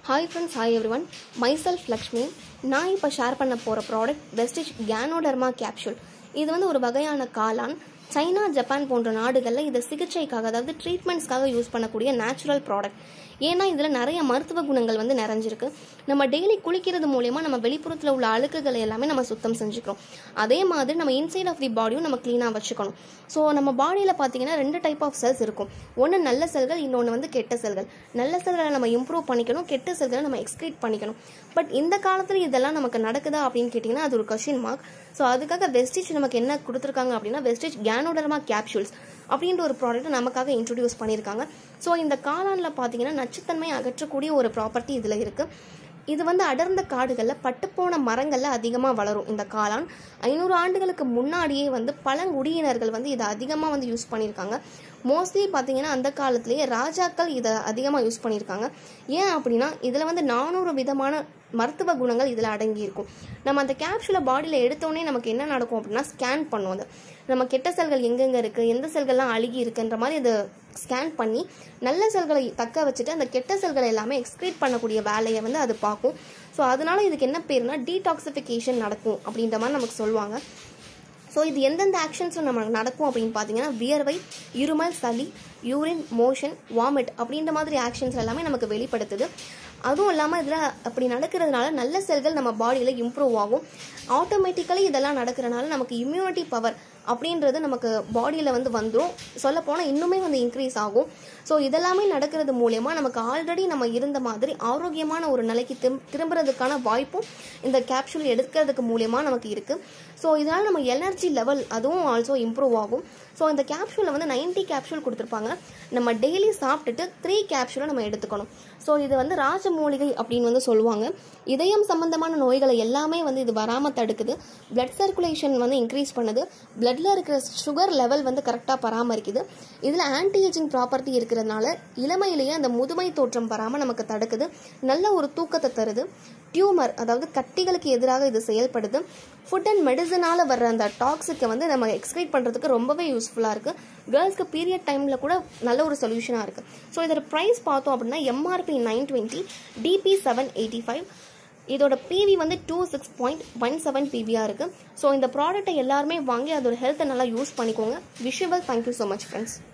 hi friends hi everyone myself Lakshmi நான் இப்போ share பண்ண போகிற ப்ராடக்ட் வெஸ்டிஜ் கேனோடர்மா கேப்சூல் இது வந்து ஒரு வகையான காளான் சைனா ஜப்பான் போன்ற நாடுகளில் இதை சிகிச்சைக்காக அதாவது ட்ரீட்மெண்ட்ஸ்க்காக யூஸ் பண்ணக்கூடிய நேச்சுரல் ப்ராடக்ட் ஏன்னா இதில் நிறைய மருத்துவ குணங்கள் வந்து நிறைஞ்சிருக்கு நம்ம டெய்லி குளிக்கிறது மூலயமா நம்ம வெளிப்புறத்தில் உள்ள அழுக்குகளை எல்லாமே நம்ம சுத்தம் செஞ்சுக்கிறோம் அதே மாதிரி நம்ம இன்சைட் ஆஃப் தி பாடியும் நம்ம க்ளீனாக வச்சுக்கணும் ஸோ நம்ம பாடியில் பார்த்தீங்கன்னா ரெண்டு டைப் ஆஃப் செல்ஸ் இருக்கும் ஒன்று நல்ல செல்கள் இன்னொன்று வந்து கெட்ட செல்கள் நல்ல செல்களை நம்ம இம்ப்ரூவ் பண்ணிக்கணும் கெட்ட செல்களை நம்ம எக்ஸ்க்ரீட் பண்ணிக்கணும் பட் இந்த காலத்தில் இதெல்லாம் நமக்கு நடக்குதா அப்படின்னு கேட்டிங்கன்னா அது ஒரு கொஷின் மார்க் ஸோ அதுக்காக வெஸ்டிச் நமக்கு என்ன கொடுத்துருக்காங்க அப்படின்னா வெஸ்டிச் கேனோடர்மா கேப்சூல்ஸ் அப்படின்ற ஒரு ப்ராடக்ட் நமக்காக இன்ட்ரடியூஸ் பண்ணியிருக்காங்க ஸோ இந்த காளானில் பார்த்தீங்கன்னா நச்சுத்தன்மை அகற்றக்கூடிய ஒரு ப்ராப்பர்ட்டி இதில் இருக்குது இது வந்து அடர்ந்த காடுகளில் பட்டுப்போன மரங்களில் அதிகமாக வளரும் இந்த காளான் ஐநூறு ஆண்டுகளுக்கு முன்னாடியே வந்து பழங்குடியினர்கள் வந்து இதை அதிகமாக வந்து யூஸ் பண்ணியிருக்காங்க மோஸ்ட்லி பார்த்தீங்கன்னா அந்த காலத்திலேயே ராஜாக்கள் இதை அதிகமாக யூஸ் பண்ணியிருக்காங்க ஏன் அப்படின்னா இதில் வந்து நானூறு விதமான மருத்துவ குணங்கள் இதில் அடங்கியிருக்கும் நம்ம அந்த கேப்சூலை பாடியில் எடுத்தோடனே நமக்கு என்ன நடக்கும் அப்படின்னா ஸ்கேன் பண்ணுவோம் அது நம்ம கெட்ட செல்கள் எங்கெங்கே இருக்குது எந்த செல்கள்லாம் அழுகி இருக்குன்ற மாதிரி அதை ஸ்கேன் பண்ணி நல்ல செல்களை தக்க வச்சுட்டு அந்த கெட்ட செல்களை எல்லாமே எக்ஸ்க்ரீட் பண்ணக்கூடிய வேலையை வந்து அது பார்க்கும் ஸோ அதனால இதுக்கு என்ன பேருனா டீடாக்சிஃபிகேஷன் நடக்கும் அப்படின்ற மாதிரி நமக்கு சொல்லுவாங்க ஸோ இது எந்தெந்த ஆக்ஷன்ஸில் நமக்கு நடக்கும் அப்படின்னு பார்த்தீங்கன்னா வியர்வை இருமல் சளி யூரின் மோஷன் வாமிட் அப்படின்ற மாதிரி ஆக்ஷன்ஸ் எல்லாமே நமக்கு வெளிப்படுத்துது அதுவும் இல்லாமல் இதில் அப்படி நடக்கிறதுனால நல்ல செல்கள் நம்ம பாடியில் இம்ப்ரூவ் ஆகும் ஆட்டோமேட்டிக்கலி இதெல்லாம் நடக்கிறனால நமக்கு இம்யூனிட்டி பவர் அப்படின்றது நமக்கு பாடியில் வந்து வந்துடும் சொல்லப்போனால் இன்னுமே வந்து இன்க்ரீஸ் ஆகும் ஸோ இதெல்லாமே நடக்கிறது மூலயமா நமக்கு ஆல்ரெடி நம்ம இருந்த மாதிரி ஆரோக்கியமான ஒரு நிலைக்கு திரும் திரும்புறதுக்கான வாய்ப்பும் இந்த கேப்சூல் எடுக்கிறதுக்கு மூலயமா நமக்கு இருக்குது ஸோ இதனால் நம்ம எனர்ஜி லெவல் அதுவும் ஆல்சோ இம்ப்ரூவ் ஆகும் ஸோ இந்த கேப்சூலில் வந்து நைன்ட்டி கேப்சூல் கொடுத்துருப்பாங்க நம்ம டெய்லி சாப்பிட்டுட்டு த்ரீ கேப்சூலை நம்ம எடுத்துக்கணும் ஸோ இது வந்து ராஜ மூலிகை அப்படின்னு வந்து சொல்லுவாங்க இதயம் சம்பந்தமான நோய்களை எல்லாமே வந்து இது வராமல் தடுக்குது பிளட் சர்க்குலேஷன் வந்து இன்க்ரீஸ் பண்ணுது பிளட்ல இருக்கிற சுகர் லெவல் வந்து கரெக்டாக பராமரிக்குது இதில் ஆன்டி ஏஜிங் ப்ராப்பர்ட்டி இருக்கிறதுனால இளமையிலேயே அந்த முதுமை தோற்றம் வராமல் நமக்கு தடுக்குது நல்ல ஒரு தூக்கத்தை தருது டியூமர் அதாவது கட்டிகளுக்கு எதிராக இது செயல்படுது ஃபுட் அண்ட் மெடிசனால் வர்ற அந்த டாக்ஸிக்கை வந்து நம்ம எக்ஸ்க்ரீட் பண்ணுறதுக்கு ரொம்பவே யூஸ்ஃபுல்லாக இருக்குது கேர்ள்ஸ்க்கு பீரியட் டைமில் கூட நல்ல ஒரு சொல்யூஷனாக இருக்குது ஸோ இதோட ப்ரைஸ் பார்த்தோம் அப்படின்னா MRP nine twenty DP seven eighty five இதோட பிவி வந்து two six point one seven பிவியாக இருக்குது ஸோ இந்த ப்ராடக்ட்டை எல்லாருமே வாங்கி அதோட ஹெல்த்தை நல்லா யூஸ் பண்ணிக்கோங்க visual thank you so much friends